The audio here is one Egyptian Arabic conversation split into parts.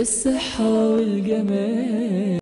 والصحة والجمال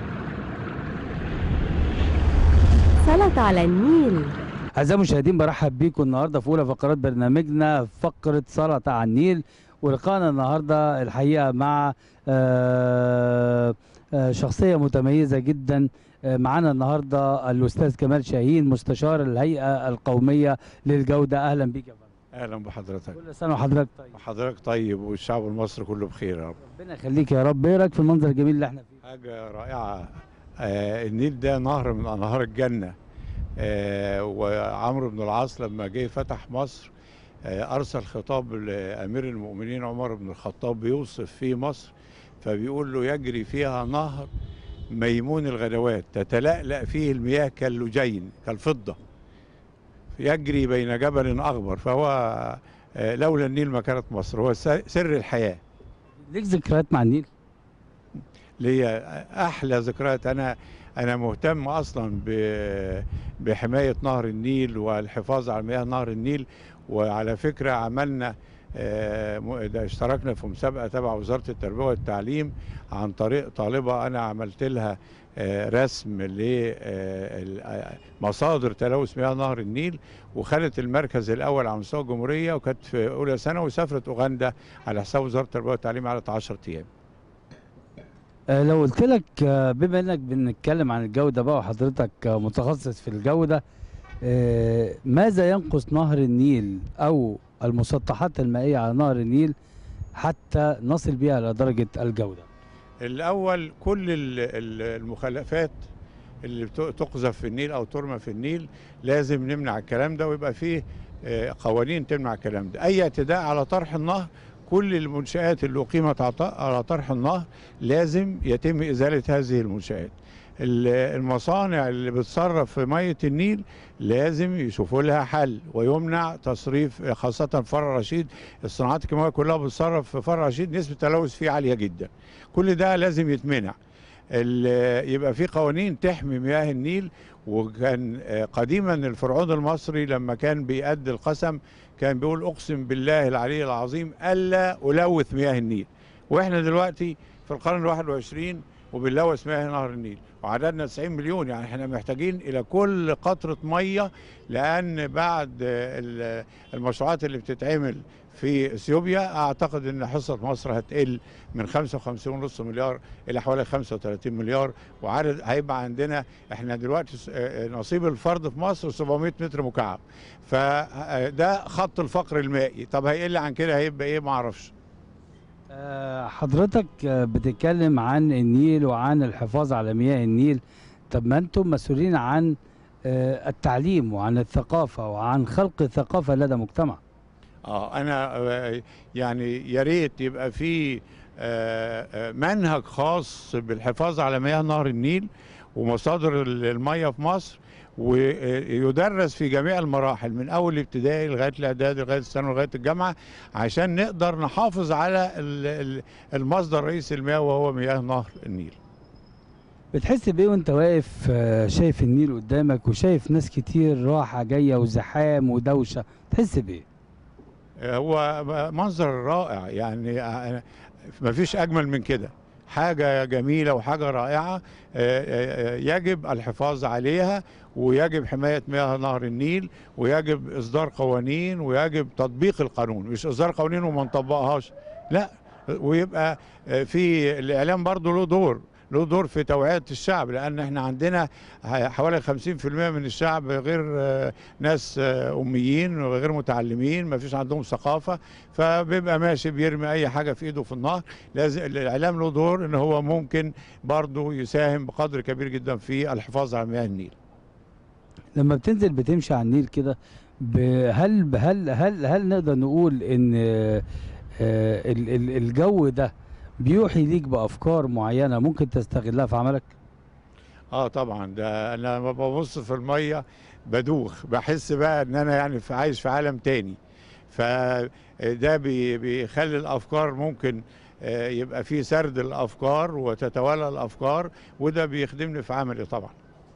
سلطة على النيل أعزائي المشاهدين برحب بيكم النهارده في أولى فقرات برنامجنا فقرة سلطة على النيل ولقاءنا النهارده الحقيقة مع آه، آه، شخصية متميزة جدا آه، معانا النهارده الأستاذ كمال شاهين مستشار الهيئة القومية للجودة أهلا بيك يا فندم اهلا بحضرتك كل سنة وحضرتك طيب حضرتك طيب والشعب المصري كله بخير يا رب ربنا يخليك يا رب إيه رأيك في المنظر الجميل اللي احنا فيه حاجه رائعه آه النيل ده نهر من انهار الجنه آه وعمرو بن العاص لما جه فتح مصر آه ارسل خطاب لامير المؤمنين عمر بن الخطاب بيوصف فيه مصر فبيقول له يجري فيها نهر ميمون الغدوات تتلألأ فيه المياه كاللجين كالفضه يجري بين جبل اخضر فهو آه لولا النيل ما كانت مصر هو س- سر الحياه ليك ذكريات مع النيل ليا احلى ذكريات انا انا مهتم اصلا ب- بحمايه نهر النيل والحفاظ على مياه نهر النيل وعلى فكره عملنا آه، م- ده اشتركنا في مسابقه تبع وزاره التربيه والتعليم عن طريق طالبه انا عملت لها آه، رسم لمصادر تلوث مياه نهر النيل وخدت المركز الاول على مستوى الجمهوريه وكانت في اولى ثانوي وسافرت اوغندا على حساب وزاره التربيه والتعليم على 10 ايام آه، لو قلت لك آه، بما انك بنتكلم عن الجودة بقى وحضرتك آه، متخصص في الجودة آه، ماذا ينقص نهر النيل او المسطحات المائية على نهر النيل حتى نصل بها الى درجة الجودة الاول كل ال- ال- المخلفات اللي بت- تقذف في النيل او ترمى في النيل لازم نمنع الكلام ده ويبقى فيه آه، قوانين تمنع الكلام ده اي اعتداء على طرح النهر كل المنشآت اللي أقيمت على ط- على طرح النهر لازم يتم إزالة هذه المنشآت ال- المصانع اللي بتصرف في مية النيل لازم يشوفوا لها حل ويمنع تصريف خاصة فرع رشيد الصناعات الكيماوية كلها بتصرف في فرع رشيد نسبة التلوث فيه عالية جدا كل ده لازم يتمنع ال- يبقى في قوانين تحمي مياه النيل وكان آه، قديما الفرعون المصري لما كان بيأدي القسم كان بيقول اقسم بالله العلي العظيم الا الوث مياه النيل واحنا دلوقتي في القرن الواحد وعشرين وبنلوث مياه نهر النيل وعددنا 90 مليون يعني احنا محتاجين الى كل قطره ميه لان بعد آه، ال- المشروعات اللي بتتعمل في اثيوبيا اعتقد ان حصه مصر هتقل من 55.5 مليار الى حوالي 35 مليار وعدد هيبقى عندنا احنا دلوقتي س- آه، نصيب الفرد في مصر 700 متر مكعب فده خط الفقر المائي طب هيقل عن كده هيبقى ايه ما اعرفش آه، حضرتك آه، بتتكلم عن النيل وعن الحفاظ على مياه النيل طب ما انتم مسؤولين عن آه، التعليم وعن الثقافة وعن خلق الثقافة لدى مجتمع اه انا آه، يعني يا ريت يبقى في آه، آه، منهج خاص بالحفاظ على مياه نهر النيل ومصادر ال- الميه في مصر ويدرس في جميع المراحل من اول الابتدائي لغايه الاعدادي لغايه الثانوي لغايه الجامعه عشان نقدر نحافظ على ال- ال- المصدر الرئيسي للمياه وهو مياه نهر النيل بتحس بايه وانت واقف آه، شايف النيل قدامك وشايف ناس كتير راحة جاية وزحام ودوشة تحس بايه هو منظر رائع يعني ما فيش اجمل من كده حاجه جميله وحاجه رائعه آه، آه، آه، يجب الحفاظ عليها ويجب حمايه مياه نهر النيل ويجب اصدار قوانين ويجب تطبيق القانون مش اصدار قوانين وما نطبقهاش لا ويبقى آه، في الاعلام برضه له دور له دور في توعيه الشعب لان احنا عندنا حوالي 50% من الشعب غير آه، ناس آه، اميين وغير متعلمين ما فيش عندهم ثقافه فبيبقى ماشي بيرمي اي حاجه في ايده في النهر لازم الاعلام له دور ان هو ممكن برضه يساهم بقدر كبير جدا في الحفاظ على مياه النيل لما بتنزل بتمشي على النيل كده ب- هل هل هل هل نقدر نقول ان آه، آه، ال- ال- الجو ده بيوحي ليك بافكار معينه ممكن تستغلها في عملك اه طبعا ده انا لما ببص في الميه بدوخ بحس بقى ان انا يعني في عايش في عالم تاني فده بي- بيخلي الافكار ممكن آه، يبقى في سرد الافكار وتتوالى الافكار وده بيخدمني في عملي طبعا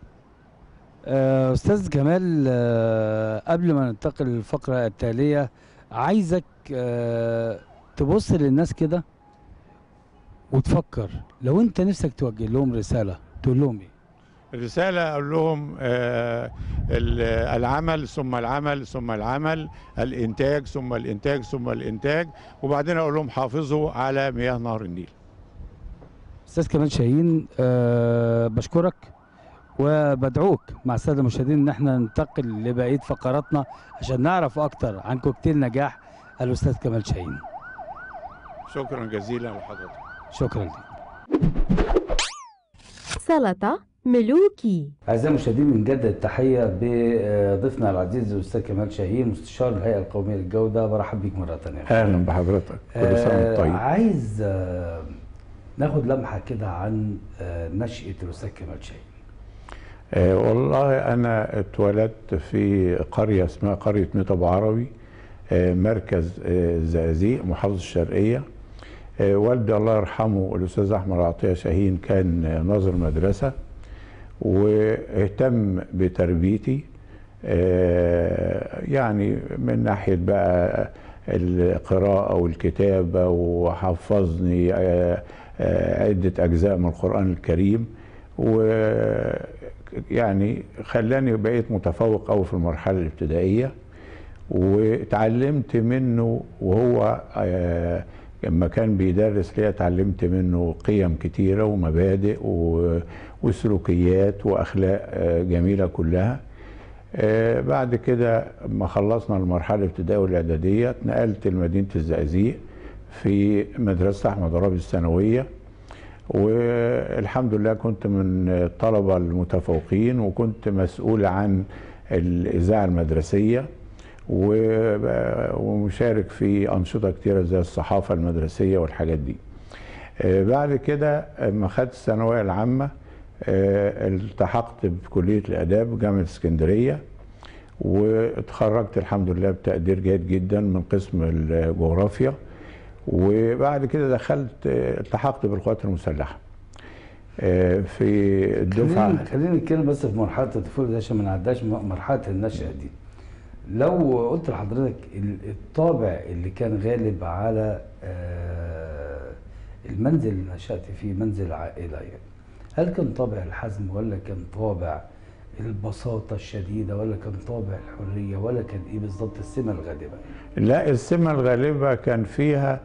آه، استاذ جمال آه، قبل ما ننتقل للفقره التاليه عايزك آه، تبص للناس كده وتفكر لو انت نفسك توجه لهم رساله تقول لهم ايه الرسالة أقول لهم آه، ال- العمل ثم العمل ثم العمل الإنتاج ثم الإنتاج ثم الإنتاج وبعدين أقول لهم حافظوا على مياه نهر النيل استاذ كمال شاهين أه بشكرك وبدعوك مع الساده المشاهدين ان احنا ننتقل لبقيه فقراتنا عشان نعرف اكتر عن كوكتيل نجاح الاستاذ كمال شاهين شكرا جزيلا لحضرتك شكرا لك سلطة ملوكي أعزائي المشاهدين بنجدد التحية بضيفنا العزيز الأستاذ كمال شاهين مستشار الهيئة القومية للجودة برحب بيك مرة ثانية اهلا بحضرتك كل سنه وانت طيب عايز آه، ناخد لمحة كده عن آه، نشأة الأستاذ كمال شاهين آه والله انا اتولدت في قريه اسمها قريه ميت ابو عربي آه مركز آه زقازيق محافظه الشرقيه آه والدي الله يرحمه الاستاذ احمد عطيه شاهين كان آه، ناظر مدرسه واهتم بتربيتي آه، يعني من ناحيه بقى القراءه والكتابه وحفظني آه، آه، عده اجزاء من القران الكريم ويعني خلاني بقيت متفوق قوي في المرحله الابتدائيه واتعلمت منه وهو آه، لما كان بيدرس لي اتعلمت منه قيم كتيره ومبادئ و- وسلوكيات واخلاق آه، جميله كلها آه، بعد كده ما خلصنا المرحله الابتدائيه والاعداديه اتنقلت لمدينه الزقازيق في مدرسه احمد رابي الثانويه والحمد لله كنت من الطلبه المتفوقين وكنت مسؤول عن الاذاعه المدرسيه و- ومشارك في انشطه كتيره زي الصحافه المدرسيه والحاجات دي آه، بعد كده لما خدت الثانويه العامه آه، التحقت بكليه الاداب جامعه اسكندريه واتخرجت الحمد لله بتقدير جيد جدا من قسم الجغرافيا وبعد كده دخلت آه، التحقت بالقوات المسلحه آه، في الدفعه خلينا خلينا نتكلم بس في مرحلة الطفولة دي عشان ما نعداش م- مرحلة النشأة دي لو قلت لحضرتك ال- الطابع اللي كان غالب على آه، المنزل اللي نشأت فيه منزل عائلة يعني هل كان طابع الحزم ولا كان طابع البساطة الشديدة ولا كان طابع الحرية ولا كان ايه بالظبط السمة الغالبة لا السمة الغالبة كان فيها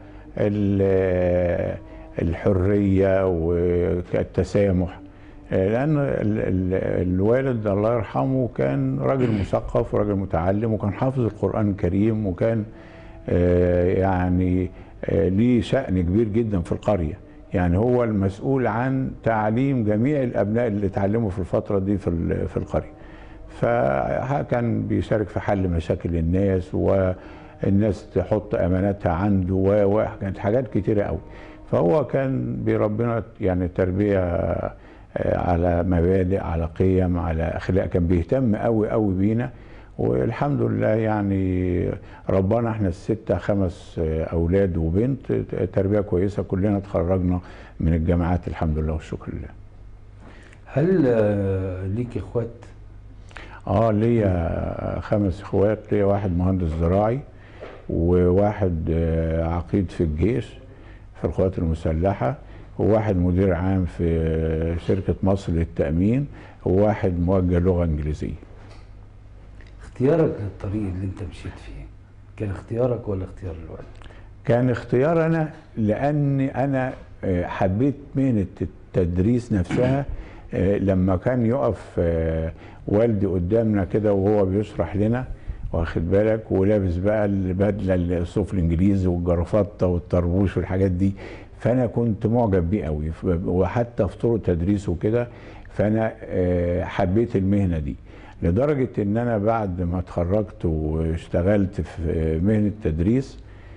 ال- الحرية والتسامح لأن ال- ال- الوالد الله يرحمه كان راجل مثقف وراجل متعلم وكان حافظ القرآن الكريم وكان آه، يعني آه، ليه شأن كبير جدا في القرية يعني هو المسؤول عن تعليم جميع الأبناء اللي اتعلموا في الفترة دي في ال- في القرية فكان بيشارك في حل مشاكل الناس والناس تحط اماناتها عنده و- وكانت حاجات كتيره قوي فهو كان بيربنا يعني تربيه آه، على مبادئ على قيم على اخلاق كان بيهتم قوي قوي بينا والحمد لله يعني ربنا احنا الستة خمس آه، اولاد وبنت تربيه كويسه كلنا اتخرجنا من الجامعات الحمد لله والشكر لله هل آه، ليك اخوات اه ليا خمس اخوات ليا واحد مهندس زراعي وواحد آه، عقيد في الجيش في القوات المسلحة وواحد مدير عام في شركة مصر للتأمين وواحد موجه لغة إنجليزية اختيارك للطريق اللي انت مشيت فيه كان اختيارك ولا اختيار الوالد كان اختيار أنا لأني أنا آه، حبيت مهنة التدريس نفسها آه، لما كان يقف آه، والدي قدامنا كده وهو بيشرح لنا واخد بالك ولابس بقى البدله الصوف الانجليزي والجرافطه والطربوش والحاجات دي فانا كنت معجب بيه قوي ف- وحتى في طرق تدريس وكده فانا آه، حبيت المهنه دي لدرجه ان انا بعد ما اتخرجت واشتغلت في مهنه التدريس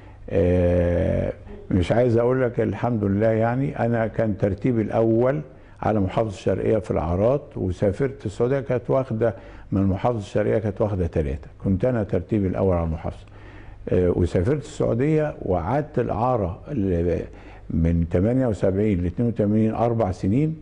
آه، مش عايز اقول لك الحمد لله يعني انا كان ترتيبي الاول على محافظه الشرقيه في العراط وسافرت السعوديه كانت واخده من المحافظه الشرقيه كانت واخده ثلاثه كنت انا ترتيبي الاول على المحافظه آه، وسافرت السعوديه وقعدت الاعاره اللي من 78 ل 82 اربع سنين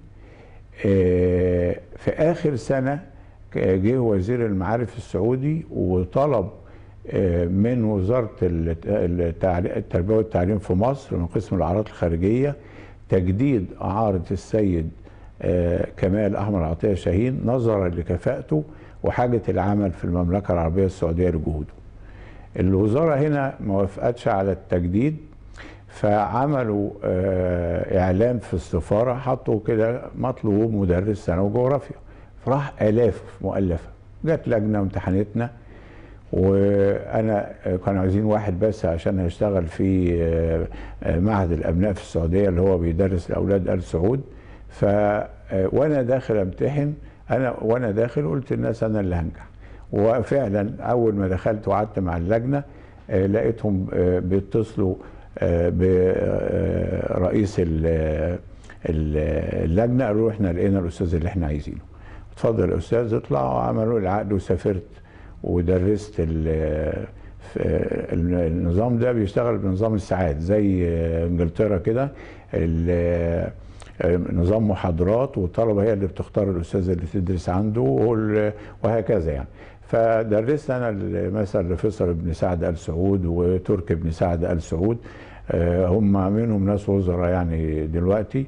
آه، في اخر سنه جه وزير المعارف السعودي وطلب آه، من وزاره الت- التعلي- التربيه والتعليم في مصر من قسم الاعراض الخارجيه تجديد اعاره السيد آه، كمال احمد عطيه شاهين نظرا لكفاءته وحاجه العمل في المملكه العربيه السعوديه لجهوده. الوزاره هنا ما وافقتش على التجديد فعملوا آه، اعلان في السفاره حطوا كده مطلوب مدرس ثانوي جغرافيا فراح الاف مؤلفه جت لجنه امتحنتنا وانا آه، كانوا عايزين واحد بس عشان هيشتغل في آه، آه، معهد الابناء في السعوديه اللي هو بيدرس لاولاد ال سعود ف آه، وانا داخل امتحن انا وانا داخل قلت للناس انا اللي هنجح وفعلا اول ما دخلت وقعدت مع اللجنه آه، لقيتهم آه، بيتصلوا آه، برئيس ال- ال- اللجنه قالوا له احنا لقينا الاستاذ اللي احنا عايزينه اتفضل يا استاذ اطلع وعملوا لي العقد وسافرت ودرست ال- في النظام ده بيشتغل بنظام الساعات زي انجلترا كده ال- نظام محاضرات والطلبه هي اللي بتختار الاستاذ اللي تدرس عنده وال- وهكذا يعني فدرست انا ال- مثلا لفيصل بن سعد ال سعود وتركي بن سعد ال سعود آه، هم منهم ناس وزراء يعني دلوقتي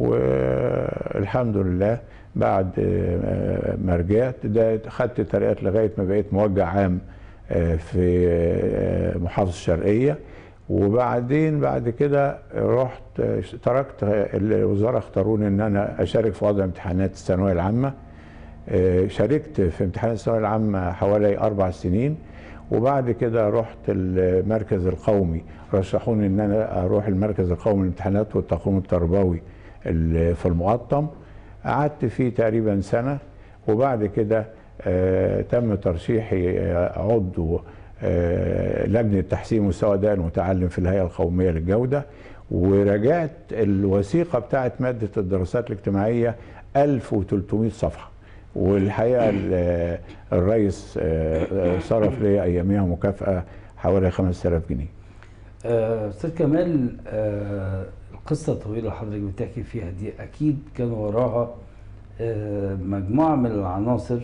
والحمد لله بعد آه، ما رجعت ده خدت ترقيات لغايه ما بقيت موجه عام آه، في آه، محافظه الشرقيه وبعدين بعد كده رحت آه، تركت الوزاره اختاروني ان انا اشارك في وضع امتحانات الثانويه العامه آه، شاركت في امتحانات الثانويه العامه حوالي اربع سنين وبعد كده رحت المركز القومي رشحوني ان انا اروح المركز القومي للامتحانات والتقويم التربوي ال- في المقطم قعدت فيه تقريبا سنه وبعد كده آه، تم ترشيحي آه، عضو آه، لجنه تحسين مستوى اداء المتعلم في الهيئه القوميه للجوده وراجعت الوثيقه بتاعت ماده الدراسات الاجتماعيه 1300 صفحه والحقيقه ال- الرئيس آه، آه، صرف لي اياميها مكافاه حوالي 5000 جنيه آه، استاذ كمال آه، القصه الطويله اللي حضرتك بتحكي فيها دي اكيد كان وراها آه، مجموعه من العناصر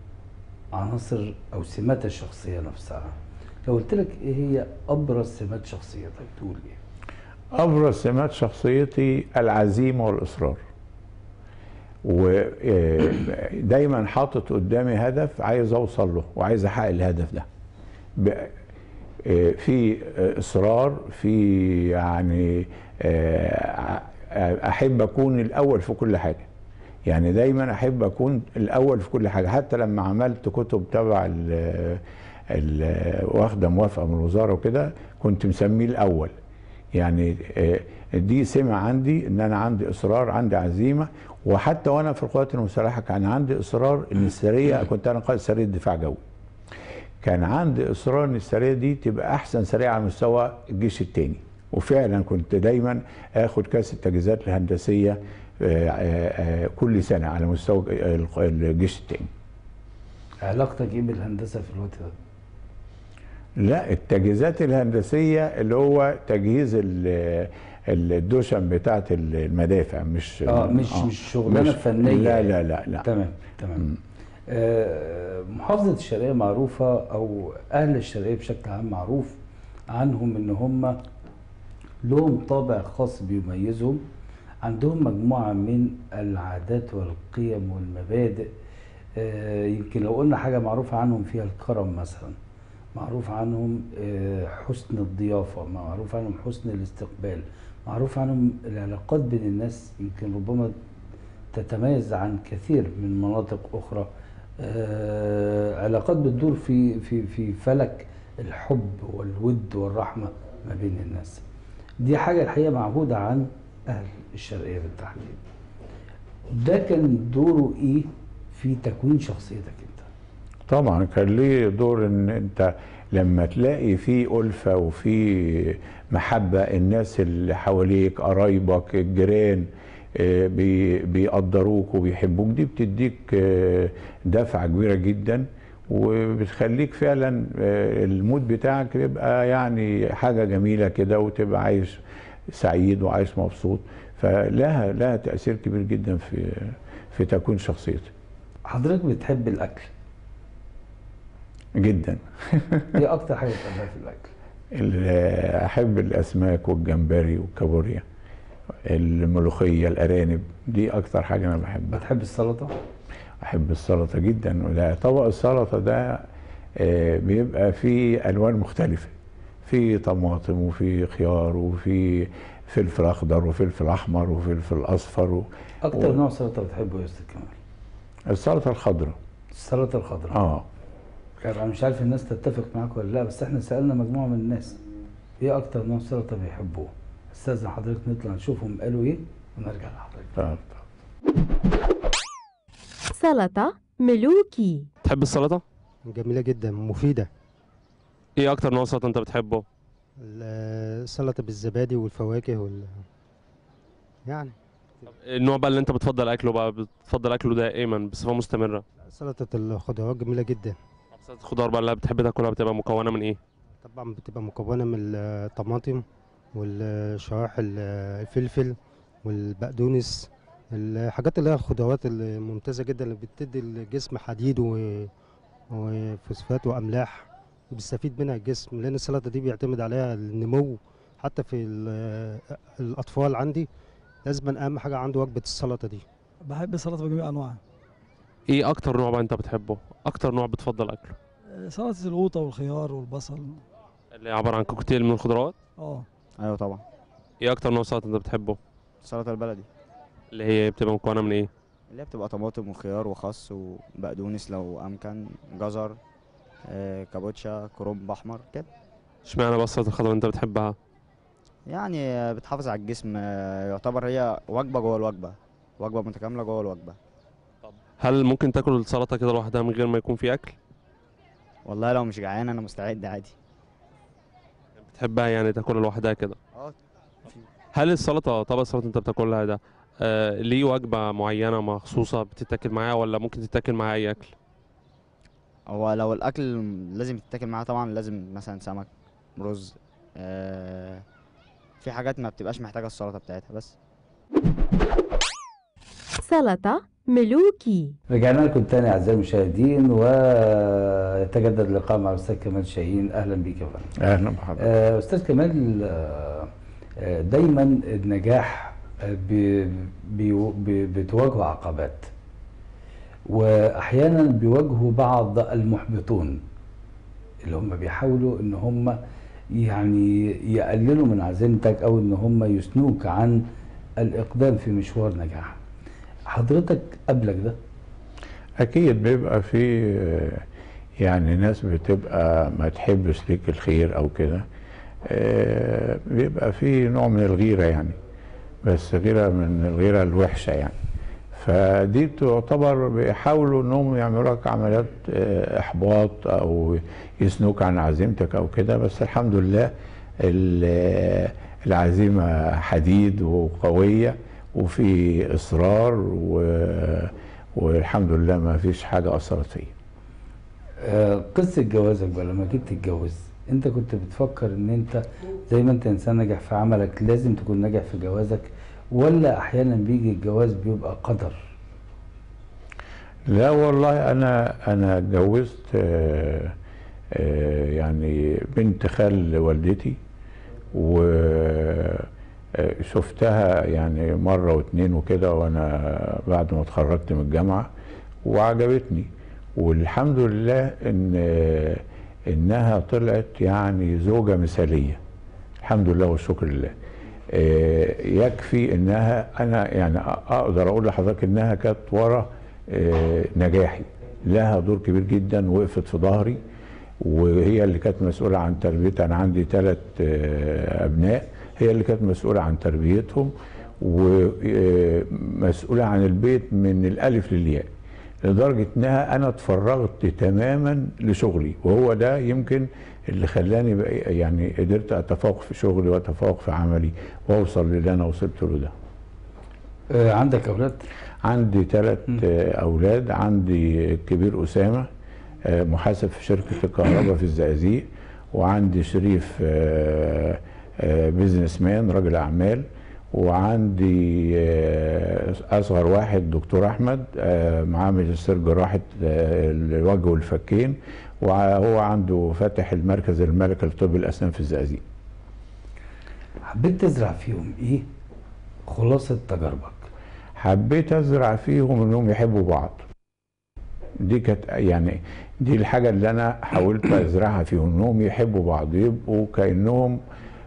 عناصر او سمات الشخصيه نفسها لو قلت لك ايه هي ابرز سمات شخصيتك تقول ايه ابرز سمات شخصيتي العزيمه والاصرار ودايما حاطط قدامي هدف عايز اوصل له وعايز احقق الهدف ده ب- آه، في آه، اصرار في يعني آه، احب اكون الاول في كل حاجه يعني دايما احب اكون الاول في كل حاجه حتى لما عملت كتب تبع ال- ال- واخده موافقه من الوزاره وكده كنت مسميه الاول يعني آه، دي سمة عندي ان انا عندي اصرار عندي عزيمه وحتى وانا في القوات المسلحه كان عندي اصرار ان السريه كنت انا قائد سريه دفاع جوي كان عندي اصرار ان السريه دي تبقى احسن سريه على مستوى الجيش الثاني وفعلا كنت دايما اخد كاس التجهيزات الهندسيه آه، آه، آه، كل سنه على مستوى الق- الجيش الثاني علاقتك ايه بالهندسه في الوقت ده لا التجهيزات الهندسيه اللي هو تجهيز ال- الدشم بتاعت المدافع مش اه مش مش شغلانه مش- فنيه لا لا لا لا تمام تمام آه محافظه الشرقيه معروفه او اهل الشرقيه بشكل عام معروف عنهم ان هم لهم طابع خاص بيميزهم عندهم مجموعه من العادات والقيم والمبادئ آه يمكن لو قلنا حاجه معروفه عنهم فيها الكرم مثلا معروف عنهم آه، حسن الضيافة معروف عنهم حسن الاستقبال معروف عنهم العلاقات بين الناس يمكن ربما تتميز عن كثير من مناطق أخرى آه، علاقات بتدور في في في فلك الحب والود والرحمة ما بين الناس دي حاجة الحقيقة معهودة عن أهل الشرقية بالتحديد ده كان دوره إيه في تكوين شخصيتك أنت طبعا كان ليه دور ان انت لما تلاقي في ألفة وفي محبة الناس اللي حواليك قرايبك الجيران آه، بي- بيقدروك وبيحبوك دي بتديك آه، دفعة كبيرة جدا وبتخليك فعلا آه، المود بتاعك يبقى يعني حاجة جميلة كده وتبقى عايش سعيد وعايش مبسوط فلها لها تأثير كبير جدا في في تكوين شخصيتي حضرتك بتحب الأكل جدا دي أكتر حاجة بتحبها في الأكل ال- احب الاسماك والجمبري والكابوريا الملوخيه الارانب دي اكتر حاجه انا بحبها بتحب السلطه احب السلطه جدا وده طبق السلطه ده آه، بيبقى فيه الوان مختلفه في طماطم وفي خيار وفي فلفل اخضر وفلفل احمر وفلفل اصفر و... اكتر و- نوع سلطه بتحبه يا استاذ كمال السلطه الخضراء السلطه الخضراء اه انا مش عارف الناس تتفق معاك ولا لا بس احنا سالنا مجموعه من الناس ايه اكتر نوع سلطه بيحبوه استاذن حضرتك نطلع نشوفهم قالوا ايه ونرجع لحضرتك طب- طب. سلطة ملوكي تحب السلطة؟ جميلة جدا مفيدة ايه اكتر نوع سلطة انت بتحبه؟ ال- السلطة بالزبادي والفواكه وال يعني النوع بقى اللي انت بتفضل اكله بقى بتفضل اكله دائما بصفة مستمرة سلطة الخضروات جميلة جدا سلطة الخضار بقى اللي بتحب تاكلها بتبقى مكونة من ايه؟ طبعا بتبقى مكونة من الطماطم والشرايح ال- الفلفل والبقدونس الحاجات اللي هي الخضروات الممتازة جدا اللي بتدي الجسم حديد و- وفوسفات وأملاح بيستفيد منها الجسم لأن السلطة دي بيعتمد عليها النمو حتى في ال- الأطفال عندي لازم أهم حاجة عنده وجبة السلطة دي بحب السلطة بجميع أنواعها ايه اكتر نوع بقى انت بتحبه؟ اكتر نوع بتفضل اكله؟ آه، سلطة القوطة والخيار والبصل اللي عبارة عن كوكتيل من الخضروات؟ اه ايوه طبعا ايه اكتر نوع سلطة انت بتحبه؟ السلطه البلدي اللي هي بتبقى مكونة من ايه؟ اللي هي بتبقى طماطم وخيار وخس وبقدونس لو امكن جزر آه، كابوتشا كرنب احمر كده اشمعنى بقى السلطة الخضراء انت بتحبها؟ يعني آه، بتحافظ على الجسم آه، يعتبر هي وجبه جوه الوجبه وجبه متكامله جوه الوجبه هل ممكن تاكل السلطة كده لوحدها من غير ما يكون في اكل؟ والله لو مش جعان انا مستعد عادي بتحبها يعني تاكلها لوحدها كده؟ اه هل السلطة طبق السلطة انت بتاكلها ده آه ليه وجبة معينة مخصوصة بتتاكل معاها ولا ممكن تتاكل معاها أي أكل؟ هو لو الاكل لازم يتاكل معاه طبعا لازم مثلا سمك رز آه، في حاجات ما بتبقاش محتاجه السلطه بتاعتها بس سلطة ملوكي رجعنا لكم تاني اعزائي المشاهدين ويتجدد اللقاء مع الاستاذ كمال شاهين اهلا بيك يا فندم اهلا بحضرتك آه، استاذ كمال آه، آه، دايما النجاح آه، بي- بي- بي- بتواجهه عقبات واحيانا بيواجهوا بعض المحبطون اللي هم بيحاولوا ان هم يعني يقللوا من عزيمتك او ان هم يثنوك عن الاقدام في مشوار نجاح حضرتك قبلك ده اكيد بيبقى في آه، يعني ناس بتبقى ما تحبش ليك الخير او كده آه، بيبقى في نوع من الغيرة يعني بس غيرة من الغيرة الوحشة يعني فدي تعتبر بيحاولوا انهم يعملوا لك عمليات آه، احباط او يثنوك عن عزيمتك او كده بس الحمد لله ال- العزيمة حديد وقوية وفي اصرار و والحمد لله ما فيش حاجة أثرت فيا آه، قصة جوازك بقى لما جيت تتجوز انت كنت بتفكر ان انت زي ما انت انسان ناجح في عملك لازم تكون ناجح في جوازك ولا احيانا بيجي الجواز بيبقى قدر لا والله أنا أنا اتجوزت آه، آه، يعني بنت خال والدتي وشفتها يعني مرة واتنين وكده وأنا بعد ما اتخرجت من الجامعة وعجبتني والحمد لله إن إنها طلعت يعني زوجة مثالية الحمد لله والشكر لله آه، يكفي انها انا يعني اقدر اقول لحضرتك انها كانت ورا آه، نجاحي لها دور كبير جدا وقفت في ظهري وهي اللي كانت مسؤوله عن تربيتي انا عندي ثلاث ابناء هي اللي كانت مسؤوله عن تربيتهم ومسؤوله عن البيت من الالف للياء لدرجه انها انا اتفرغت تماما لشغلي وهو ده يمكن اللي خلاني بقى- يعني قدرت اتفوق في شغلي واتفوق في عملي واوصل للي انا وصلت له ده آه، عندك اولاد عندي ثلاث مم. اولاد عندي الكبير اسامه آه، محاسب في شركه الكهرباء في الزقازيق وعندي شريف آه، آه، بيزنس مان راجل اعمال وعندي آه، اصغر واحد دكتور احمد آه، معاه ماجستير جراحه آه، الوجه والفكين وهو عنده فاتح المركز الملكي لطب الاسنان في الزقازيق حبيت تزرع فيهم ايه خلاصه تجاربك حبيت ازرع فيهم انهم يحبوا بعض دي كانت يعني دي الحاجه اللي انا حاولت ازرعها فيهم انهم يحبوا بعض يبقوا كانهم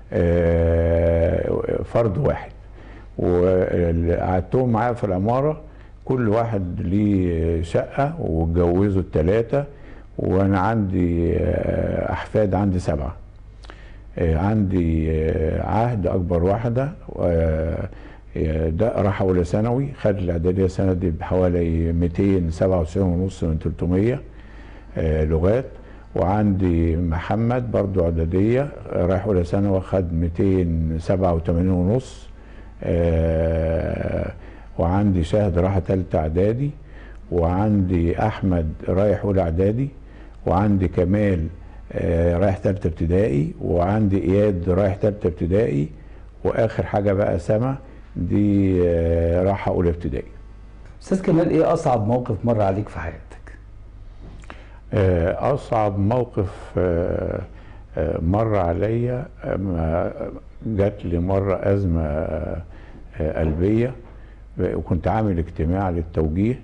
آه، فرد واحد وقعدتهم معايا في العماره كل واحد ليه شقه واتجوزوا الثلاثه وانا عندي آه، احفاد عندي سبعه آه، عندي آه، عهد اكبر واحده آه، ده راح اولى ثانوي خد الاعداديه سنه دي بحوالي 297 ونص من 300 آه، لغات وعندي محمد برضو اعداديه رايح اولى ثانوي خد 287 ونص آه، وعندي شاهد راح ثالثه اعدادي وعندي احمد رايح اولى اعدادي وعندي كمال آه، رايح ثالثه ابتدائي وعندي اياد رايح ثالثه ابتدائي واخر حاجه بقى سما دي آه، رايحه اولى ابتدائي استاذ كمال ايه اصعب موقف مر عليك في حياتك آه، اصعب موقف آه، آه، مر عليا أما جات لي مره ازمه آه، آه، قلبيه وكنت عامل اجتماع للتوجيه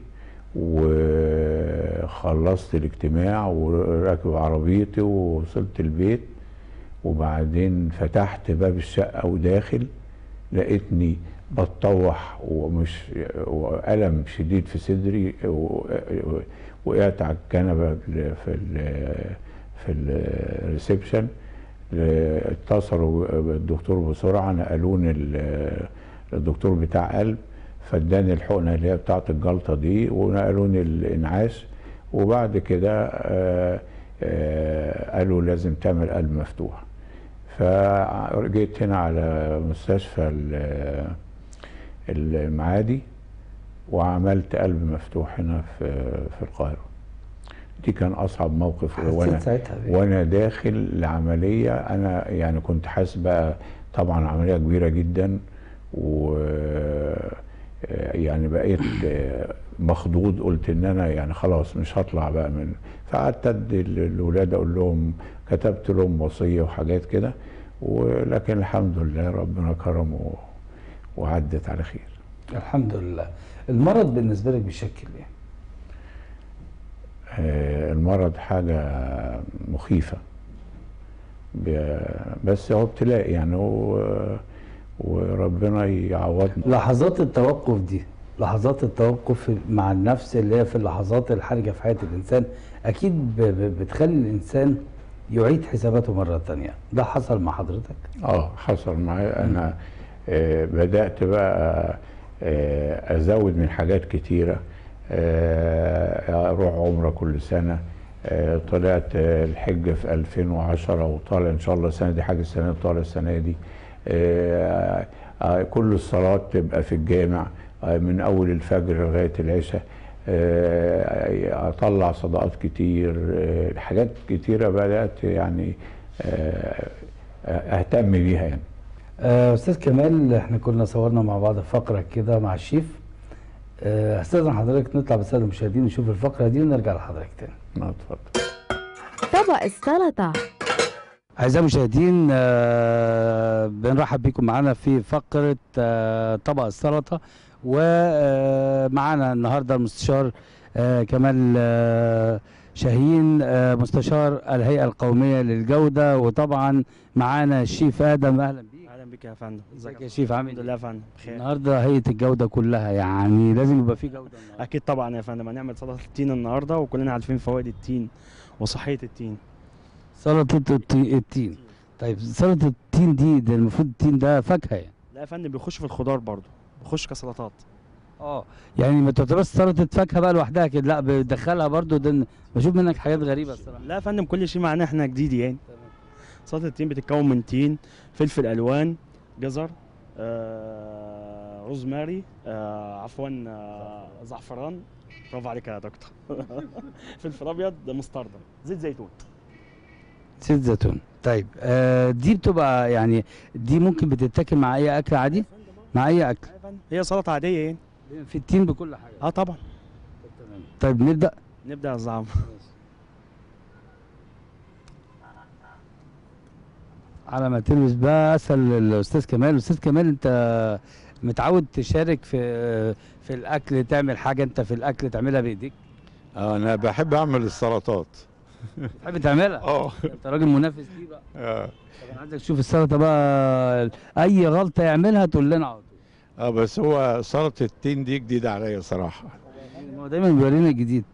وخلصت الاجتماع وراكب عربيتي ووصلت البيت وبعدين فتحت باب الشقه وداخل لقيتني بتطوح ومش وألم شديد في صدري و- وقعت على الكنبه ال- في ال في الريسبشن اتصلوا بالدكتور بسرعه نقلوني ال- الدكتور بتاع قلب فاداني الحقنه اللي هي بتاعه الجلطه دي ونقلوني الانعاش وبعد كده آه، آه، قالوا لازم تعمل قلب مفتوح فجيت هنا على مستشفى ال- المعادي وعملت قلب مفتوح هنا في في القاهره دي كان اصعب موقف حسيت ساعتها بإيه؟ وانا داخل العمليه انا يعني كنت حاسس بقى طبعا عمليه كبيره جدا و يعني بقيت مخضوض قلت ان انا يعني خلاص مش هطلع بقى من فقعدت ادي الاولاد اقول لهم كتبت لهم وصيه وحاجات كده ولكن الحمد لله ربنا كرم و- وعدت على خير الحمد لله المرض بالنسبه لك بيشكل ايه آه، المرض حاجة مخيفة ب- بس هو ابتلاء يعني هو وربنا يعوضنا لحظات التوقف دي لحظات التوقف مع النفس اللي هي في اللحظات الحرجه في حياه الانسان اكيد ب- ب- بتخلي الانسان يعيد حساباته مره تانية ده حصل مع حضرتك اه حصل معايا انا آه بدأت بقى آه ازود من حاجات كتيرة آه اروح عمرة كل سنة آه طلعت آه الحج في 2010 وطالع ان شاء الله السنة دي حاجة السنة دي طالع السنة دي آه آه كل الصلاة تبقى في الجامع آه من اول الفجر لغاية العشاء آه، اطلع صدقات كتير آه، حاجات كتيرة بدأت يعني آه، اهتم بيها يعني آه، استاذ كمال احنا كنا صورنا مع بعض فقره كده مع الشيف آه، هستاذن حضرتك نطلع بالساده المشاهدين نشوف الفقره دي ونرجع لحضرتك تاني ما اتفضل طبق السلطة أعزائي المشاهدين آه، بنرحب بكم معانا في فقرة آه، طبق السلطة ومعانا النهاردة المستشار آه، كمال آه، شاهين آه، مستشار الهيئة القومية للجودة وطبعا معانا الشيف آدم أهلا بيك اهلا بك يا فندم ازيك يا شيف عامل الحمد ايه؟ لله يا فندم بخير النهارده هيئة الجودة كلها يعني لازم يبقى في جودة النهارده اكيد طبعا يا فندم هنعمل سلطه التين النهارده وكلنا عارفين فوائد التين وصحيه التين سلطة التي- التين طيب سلطة التين دي ده المفروض التين ده فاكهة يعني لا يا فندم بيخش في الخضار برضو بيخش كسلطات اه يعني ما تعتبرش سلطه فاكهه بقى لوحدها كده لا بتدخلها برضو ده بشوف منك حاجات غريبه الصراحه لا يا فندم كل شيء معانا احنا جديد يعني سلطه التين بتتكون من تين فلفل الوان جزر آه، روزماري آه، عفوا آه، زعفران برافو عليك يا دكتور فلفل ابيض مستردة زيت زيتون زيت زيتون طيب آه دي بتبقى يعني دي ممكن بتتاكل مع اي اكل عادي مع اي اكل يا فندم هي سلطه عاديه يعني في التين بكل حاجه اه طبعا طيب نبدا نبدا يا زعم على ما تلبس بقى اسال الاستاذ كمال الاستاذ كمال انت متعود تشارك في في الاكل تعمل حاجه انت في الاكل تعملها بايديك آه، انا بحب اعمل السلطات تحب تعملها اه انت راجل منافس دي بقى اه طب انا عايزك تشوف السلطه بقى اي غلطه يعملها تقول لنا على طول اه بس هو سلطه التين دي جديده عليا صراحه هو دايما بيورينا الجديد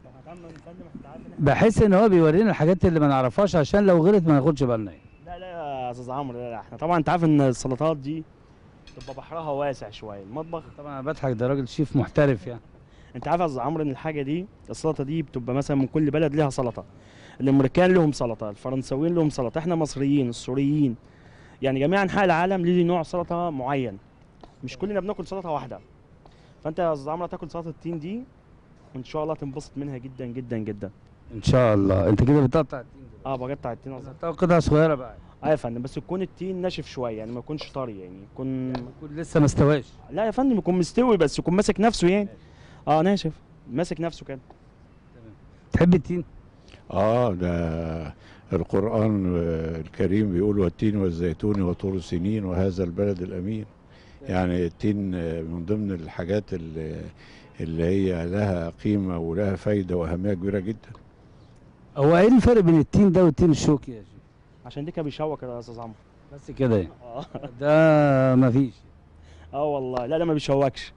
بحس ان هو بيورينا الحاجات اللي ما نعرفهاش عشان لو غلط ما ناخدش بالنا يعني. لا لا يا استاذ عمرو لا لا احنا طبعا انت عارف ان السلطات دي تبقى بحرها واسع شويه المطبخ طبعا انا بضحك ده راجل شيف محترف يعني انت عارف يا استاذ عمرو ان الحاجه دي السلطه دي بتبقى مثلا من كل بلد ليها سلطه الامريكان لهم سلطه الفرنساويين لهم سلطه احنا مصريين السوريين يعني جميع انحاء العالم ليه نوع سلطه معين مش كلنا بناكل سلطه واحده فانت يا استاذ عمرو هتاكل سلطه التين دي وان شاء الله تنبسط منها جدا جدا جدا ان شاء الله انت كده بتقطع التين اه بقطع التين أصلاً. بتقطع قطع صغيره بقى اه يا فندم بس يكون التين ناشف شويه يعني ما يكونش طري يعني يكون يكون لسه ما استواش لا يا فندم يكون مستوي بس يكون ماسك نفسه يعني اه ناشف ماسك نفسه كده تحب التين اه ده القرآن آه، الكريم بيقول والتين والزيتون وطور سنين وهذا البلد الأمين يعني التين آه، من ضمن الحاجات اللي, اللي هي لها قيمة ولها فايدة وأهمية كبيرة جدا هو ايه الفرق بين التين ده والتين الشوكي يا شيخ عشان دي كان بيشوك يا استاذ عمرو بس كده يعني اه ده ما فيش اه والله لا لا ما بيشوكش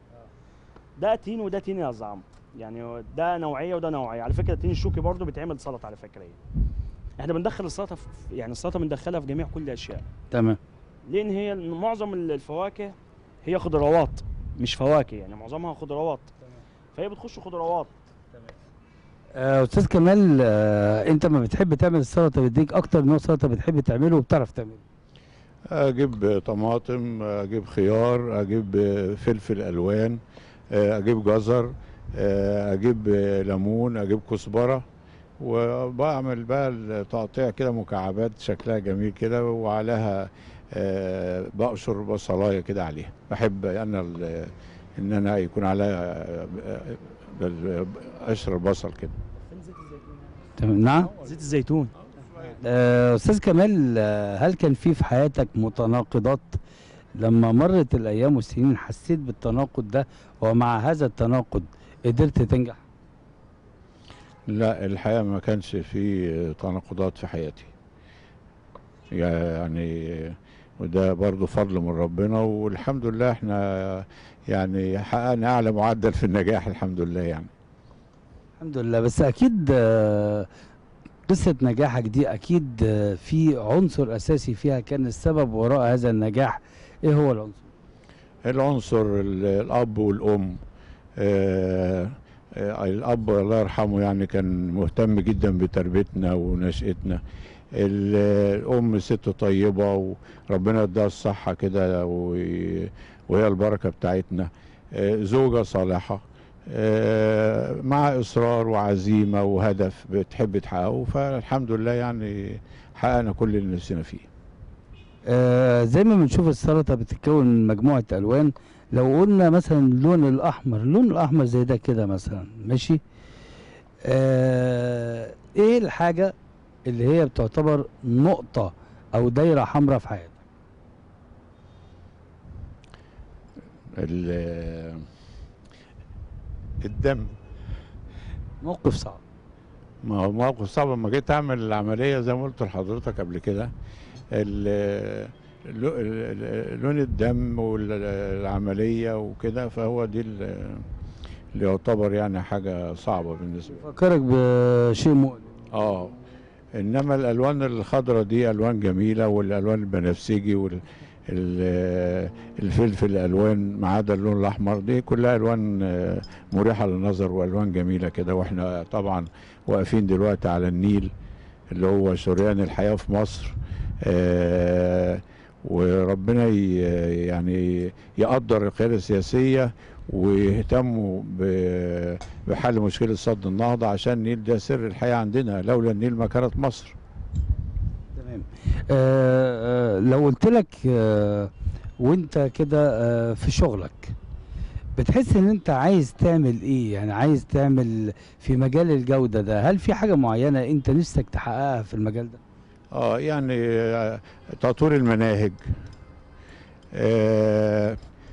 ده تين وده تين يا استاذ عمرو يعني ده نوعيه وده نوعيه على فكره التين الشوكي برضه بيتعمل سلطه على فكره يعني. احنا بندخل السلطه في يعني السلطه بندخلها في جميع كل الاشياء تمام لان هي معظم الفواكه هي خضروات مش فواكه يعني معظمها خضروات فهي بتخش خضروات آه، استاذ كمال آه، انت ما بتحب تعمل السلطه بيديك اكتر نوع سلطه بتحب تعمله وبتعرف تعمله أجيب طماطم أجيب خيار أجيب فلفل ألوان آه، أجيب جزر آه، أجيب ليمون أجيب كزبرة وبعمل بقى التقطيع كده مكعبات شكلها جميل كده وعليها آه، بقشر بصلايه كده عليها بحب انا ال- ان انا يكون عليها آه، آه، قشر البصل كده تمام نعم زيت الزيتون آه، استاذ كمال آه، هل كان في في حياتك متناقضات لما مرت الايام والسنين حسيت بالتناقض ده ومع هذا التناقض قدرت تنجح لا الحقيقه ما كانش في تناقضات في حياتي يعني وده برضو فضل من ربنا والحمد لله احنا يعني حققنا اعلى معدل في النجاح الحمد لله يعني الحمد لله بس اكيد آه، قصه نجاحك دي اكيد آه، في عنصر اساسي فيها كان السبب وراء هذا النجاح ايه هو العنصر العنصر ال- الاب والام آه، آه، الاب الله يرحمه يعني كان مهتم جدا بتربيتنا ونشأتنا ال- الام ست طيبه وربنا اداها الصحه كده و- وهي البركه بتاعتنا آه، زوجه صالحه آه، مع اصرار وعزيمه وهدف بتحب تحققه فالحمد لله يعني حققنا كل اللي نفسنا فيه آه زي ما بنشوف السلطه بتتكون من مجموعه الوان لو قلنا مثلا اللون الاحمر اللون الاحمر زي ده كده مثلا ماشي آه ايه الحاجه اللي هي بتعتبر نقطه او دايره حمراء في حياتك ال- الدم موقف صعب ما هو موقف صعب لما جيت اعمل العمليه زي ما قلت لحضرتك قبل كده ال- لو- ال- لون الدم والعمليه وكده فهو دي ال- اللي يعتبر يعني حاجه صعبه بالنسبه لي فكرك بشيء مؤلم اه انما الالوان الخضراء دي الوان جميله والالوان البنفسجي وال ال- الفلفل الالوان ما عدا اللون الاحمر دي كلها الوان آه، مريحه للنظر والوان جميله كده واحنا طبعا واقفين دلوقتي على النيل اللي هو شريان الحياه في مصر آه، وربنا ي- يعني يقدر القياده السياسيه ويهتموا ب- بحل مشكله سد النهضه عشان النيل ده سر الحياه عندنا لولا النيل ما كانت مصر تمام آه آه لو قلت لك آه وانت كده آه في شغلك بتحس ان انت عايز تعمل ايه يعني عايز تعمل في مجال الجودة ده هل في حاجة معينة انت نفسك تحققها في المجال ده اه يعني آه، تطوير المناهج آه،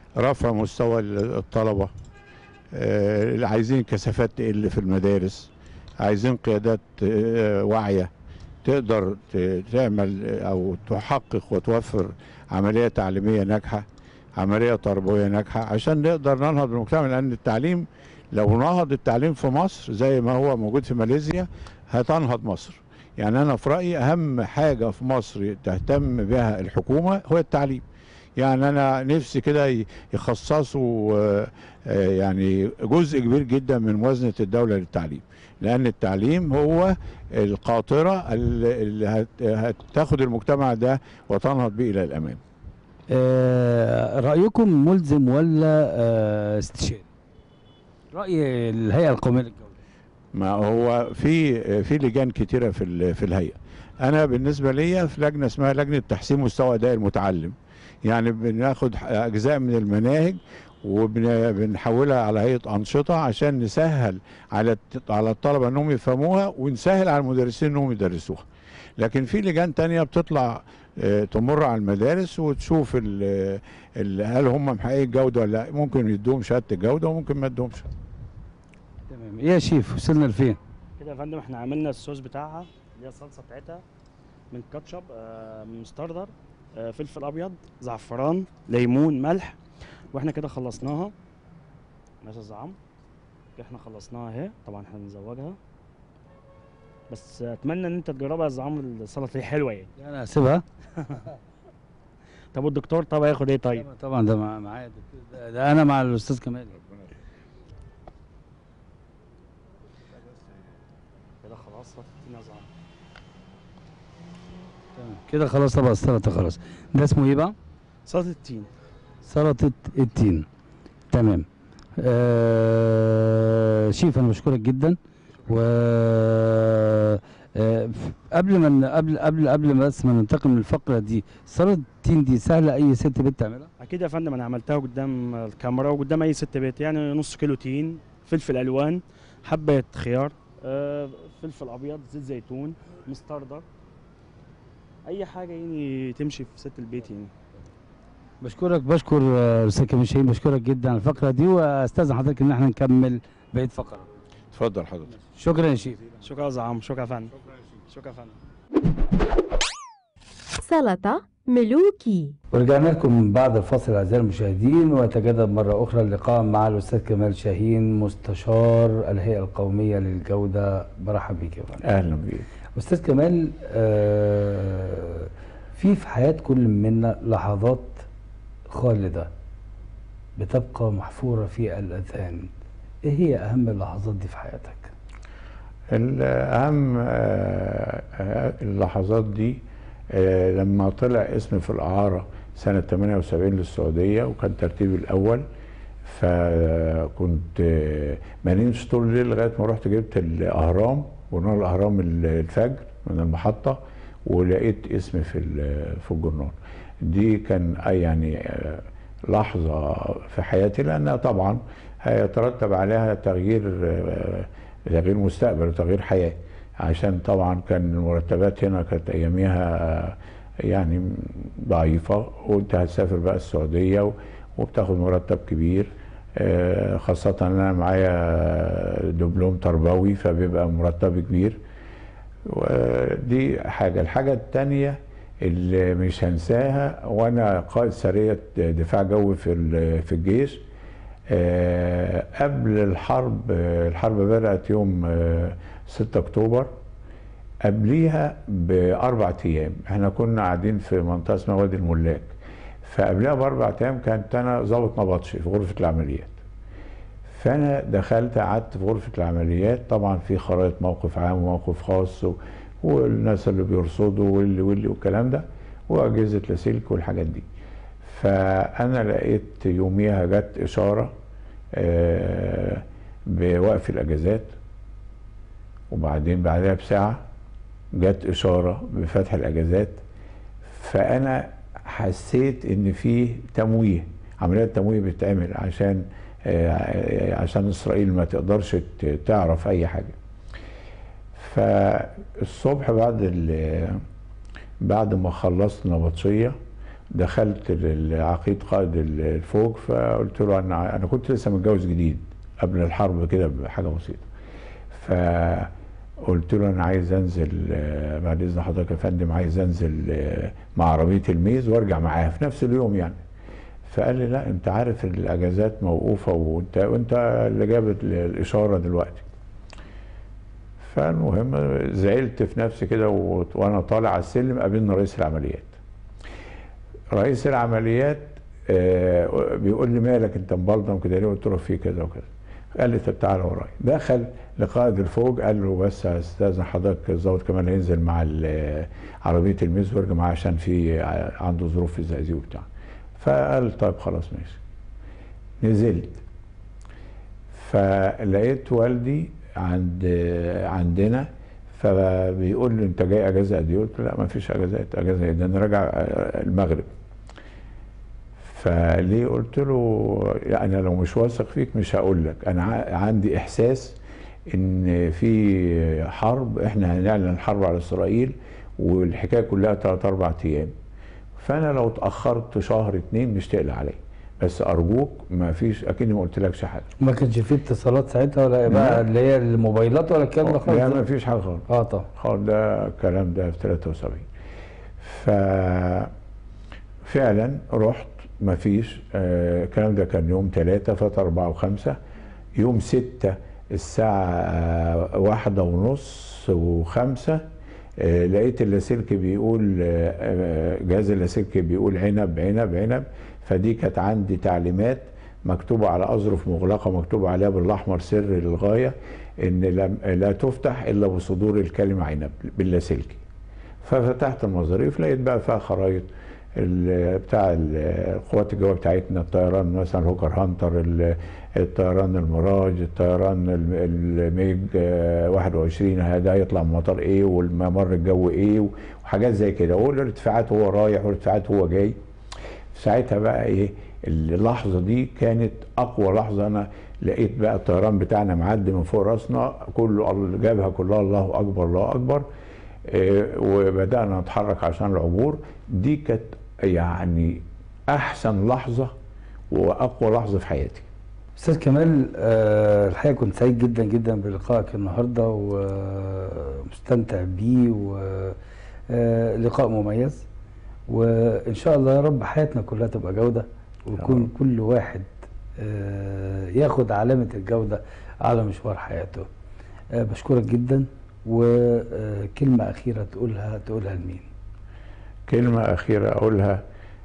رفع مستوى الطلبة آه، عايزين كثافات تقل في المدارس عايزين قيادات آه، واعية تقدر ت- تعمل أو تحقق وتوفر عملية تعليمية ناجحة عملية تربوية ناجحة عشان نقدر ننهض المجتمع لأن التعليم لو نهض التعليم في مصر زي ما هو موجود في ماليزيا هتنهض مصر يعني أنا في رأيي أهم حاجة في مصر تهتم بها الحكومة هو التعليم يعني أنا نفسي كده ي- يخصصوا آه، آه، يعني جزء كبير جدا من موازنة الدولة للتعليم لأن التعليم هو القاطرة اللي اللي هت- هتاخد المجتمع ده وتنهض به إلى الأمام آه، رأيكم ملزم ولا آه، استشاري؟ رأي الهيئة القومية للجودة ما هو في في لجان كتيره في ال- في الهيئه انا بالنسبه ليا في لجنه اسمها لجنه تحسين مستوى اداء المتعلم يعني بناخد اجزاء من المناهج وبنحولها على هيئه انشطه عشان نسهل على الت- على الطلبه انهم يفهموها ونسهل على المدرسين انهم يدرسوها لكن في لجان تانية بتطلع آه، تمر على المدارس وتشوف ال- ال- هل هم محققين الجوده ولا لا ممكن يدوهم شهاده الجوده وممكن ما يدوهمش تمام إيه يا شيف وصلنا لفين؟ كده يا فندم احنا عملنا الصوص بتاعها اللي هي الصلصه بتاعتها من كاتشب آه، من مستردر آه، فلفل ابيض زعفران ليمون ملح واحنا كده خلصناها ماشي يا زعم كده احنا خلصناها اهي طبعا احنا بنزوجها بس اتمنى ان انت تجربها يا زعم السلطه دي حلوه يعني أنا هسيبها طب والدكتور طب هياخد ايه طيب طبعا ده مع- معايا دكتور. ده, ده أنا مع الأستاذ كمال كده خلاص هتدينا يا زعم تمام كده خلاص طبق السلطة خلاص ده اسمه إيه بقى؟ سلطه التين سلطة التين تمام آه شيف أنا بشكرك جدا و آه، ف- قبل ما ن- قبل قبل قبل ما بس ما ننتقل من الفقرة دي سلطة التين دي سهلة أي ست بيت تعملها؟ اكيد يا فندم انا عملتها قدام الكاميرا وقدام اي ست بيت يعني نص كيلو تين فلفل الوان حبه خيار آه، فلفل ابيض زيت زيتون مستردة اي حاجه يعني تمشي في ست البيت يعني بشكرك بشكر آه، الاستاذ كمال شاهين بشكرك جدا على الفقره دي واستاذن حضرتك ان احنا نكمل بقيه فقره اتفضل حضرتك شكرا يا شيف شكرا يا زعام شكرا يا فندم شكرا يا فندم سلطة ملوكي ورجعنا لكم من بعد الفاصل اعزائي المشاهدين ويتجدد مره اخرى اللقاء مع الاستاذ كمال شاهين مستشار الهيئه القوميه للجوده برحب بيك يا فندم اهلا بيك استاذ كمال آه، في في حياه كل منا لحظات خالده بتبقى محفوره في الاذهان ايه هي اهم اللحظات دي في حياتك الأهم آه، آه، اللحظات دي آه، لما طلع اسمي في الإعارة سنة 78 للسعودية وكان ترتيبي الأول فكنت آه، ما نمتش طول الليل لغاية ما رحت جبت الأهرام ونور الأهرام ال- الفجر من المحطة ولقيت اسمي في ال- في الجورنال دي كان آه، يعني آه، لحظة في حياتي لأنها طبعا هيترتب عليها تغيير آه، تغيير مستقبل وتغيير حياة عشان طبعا كان المرتبات هنا كانت أياميها يعني ضعيفة وانت هتسافر بقى السعودية و- وبتاخد مرتب كبير آه، خاصة ان انا معايا دبلوم تربوي فبيبقى مرتب كبير ودي حاجة الحاجة التانية اللي مش هنساها وانا قائد سرية دفاع جوي في ال- في الجيش آه، قبل الحرب آه، الحرب بدأت يوم آه، 6 أكتوبر قبليها بأربع أيام احنا كنا قاعدين في منطقة اسمها وادي الملاك فقبلها بأربع أيام كانت أنا ضابط نبطشي في غرفة العمليات فأنا دخلت قعدت في غرفة العمليات طبعا في خرائط موقف عام وموقف خاص و- والناس اللي بيرصدوا واللي واللي والكلام ده وأجهزة لاسلك والحاجات دي فأنا لقيت يوميها جت إشارة آه، بوقف الأجازات وبعدين بعدها بساعة جت إشارة بفتح الأجازات فأنا حسيت إن في تمويه عملية تمويه بتتعمل عشان آه، عشان إسرائيل ما تقدرش ت- تعرف أي حاجة فالصبح بعد ال- بعد ما خلصت نبطشية دخلت العقيد قائد الفوج فقلت له انا انا كنت لسه متجوز جديد قبل الحرب كده بحاجه بسيطه فقلت له انا عايز انزل آه، بعد اذن حضرتك يا فندم عايز انزل آه، مع عربيه الميز وارجع معاها في نفس اليوم يعني فقال لي لا انت عارف الاجازات موقوفه وانت وانت اللي جاب الاشاره دلوقتي فالمهم زعلت في نفسي كده و- وانا طالع على السلم قابلنا رئيس العمليات رئيس العمليات آه، بيقول لي مالك انت مبلطم كده ليه قلت له في كذا وكذا قال لي طب تعالى ورايا دخل لقائد الفوج قال له بس استاذن حضرتك الظابط كمان هينزل مع ال- عربيه الميز ويرجع معاه عشان في ع- عنده ظروف في الزقازيق وبتاع فقال طيب خلاص ماشي نزلت فلقيت والدي عند عندنا فبيقول لي انت جاي اجازه قد ايه؟ قلت له لا ما فيش اجازات اجازه إيه؟ ده انا راجع المغرب فليه قلت له يعني لو مش واثق فيك مش هقول لك انا ع- عندي احساس ان في حرب احنا هنعلن حرب على اسرائيل والحكايه كلها ثلاث اربع ايام فانا لو اتاخرت شهر اتنين مش تقلق عليا بس ارجوك ما فيش اكني ما قلتلكش حاجه ما كانش فيه اتصالات ساعتها ولا بقى لا. اللي هي الموبايلات ولا الكلام ده خالص لا ما فيش حاجه خالص اه طبعا خالص ده الكلام ده في 73 ف فعلا رحت ما فيش آه، الكلام ده كان يوم ثلاثة فات أربعة وخمسة يوم ستة الساعة آه، واحدة ونص وخمسة آه، لقيت اللاسلكي بيقول آه، آه، جهاز اللاسلكي بيقول عنب عنب عنب فدي كانت عندي تعليمات مكتوبة على أظرف مغلقة مكتوب عليها بالأحمر سر للغاية إن لم لا تفتح إلا بصدور الكلمة عنب باللاسلكي ففتحت المظاريف لقيت بقى فيها خرايط ال- بتاع ال- القوات الجويه بتاعتنا الطيران مثلا هوكر هانتر ال- الطيران الميراج الطيران ال- الميج آه، 21 هذا هيطلع من مطار ايه والممر الجوي ايه وحاجات زي كده والارتفاعات هو رايح والارتفاعات هو جاي ساعتها بقى ايه اللحظه دي كانت اقوى لحظه انا لقيت بقى الطيران بتاعنا معدي من فوق راسنا كله الجبهه كلها الله اكبر الله اكبر آه، وبدانا نتحرك عشان العبور دي كانت يعني احسن لحظه واقوى لحظه في حياتي استاذ كمال آه، الحقيقه كنت سعيد جدا جدا بلقائك النهارده ومستمتع بيه ولقاء مميز وان شاء الله يا رب حياتنا كلها تبقى جوده ويكون كل واحد آه، ياخد علامه الجوده على مشوار حياته آه، بشكرك جدا وكلمه اخيره تقولها تقولها لمين كلمه اخيره اقولها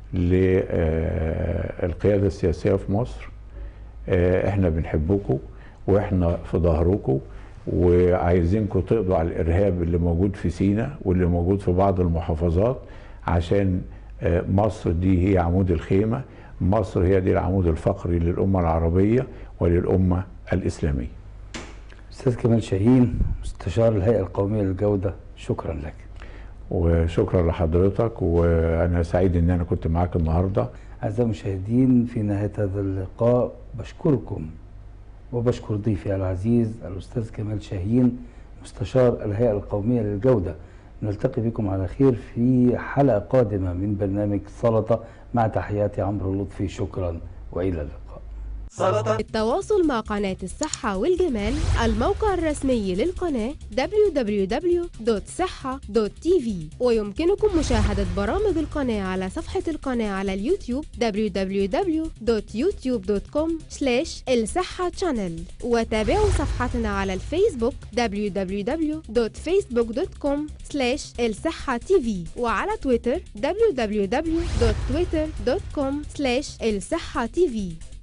للقياده السياسيه في مصر آه، احنا بنحبكم واحنا في ظهركم وعايزينكم تقضوا على الارهاب اللي موجود في سيناء واللي موجود في بعض المحافظات عشان آه، مصر دي هي عمود الخيمه مصر هي دي العمود الفقري للامه العربيه وللامه الاسلاميه استاذ كمال شاهين مستشار الهيئه القوميه للجوده شكرا لك وشكرا لحضرتك وانا سعيد ان انا كنت معاك النهارده أعزائي المشاهدين في نهاية هذا اللقاء بشكركم وبشكر ضيفي العزيز الأستاذ كمال شاهين مستشار الهيئة القومية للجودة نلتقي بكم على خير في حلقة قادمة من برنامج سلطة مع تحياتي عمرو لطفي شكرا وإلى اللقاء التواصل مع قناة الصحة والجمال الموقع الرسمي للقناة www.صحة.tv ويمكنكم مشاهدة برامج القناة على صفحة القناة على اليوتيوب www.youtube.com الصحة channel وتابعوا صفحتنا على الفيسبوك www.facebook.com الصحة tv وعلى تويتر www.twitter.com الصحة tv